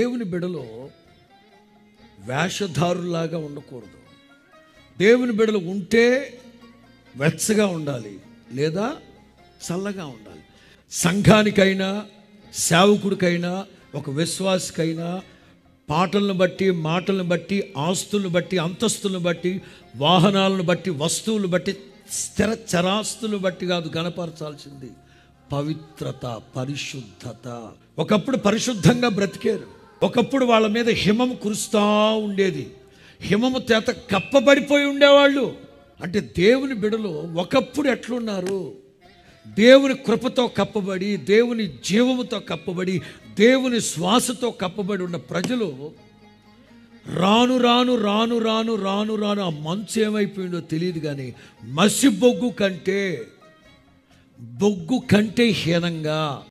దేవుని బిడలో వేషధారులాగా ఉండకూడదు దేవుని బిడలు ఉంటే వెచ్చగా ఉండాలి లేదా చల్లగా ఉండాలి సంఘానికైనా సేవకుడికైనా ఒక విశ్వాసికైనా పాటలను బట్టి మాటలను బట్టి ఆస్తులను బట్టి అంతస్తులను బట్టి వాహనాలను బట్టి వస్తువులు బట్టి స్థిర చరాస్తులను బట్టి కాదు గణపరచాల్సింది పవిత్రత పరిశుద్ధత ఒకప్పుడు పరిశుద్ధంగా బ్రతికారు ఒకప్పుడు వాళ్ళ మీద హిమం కురుస్తూ ఉండేది హిమము చేత కప్పబడిపోయి ఉండేవాళ్ళు అంటే దేవుని బిడలు ఒకప్పుడు ఎట్లున్నారు దేవుని కృపతో కప్పబడి దేవుని జీవముతో కప్పబడి దేవుని శ్వాసతో కప్పబడి ఉన్న ప్రజలు రాను రాను రాను రాను రాను రాను ఆ మంచు ఏమైపోయిందో తెలియదు కానీ మసి బొగ్గు కంటే బొగ్గు కంటే హీనంగా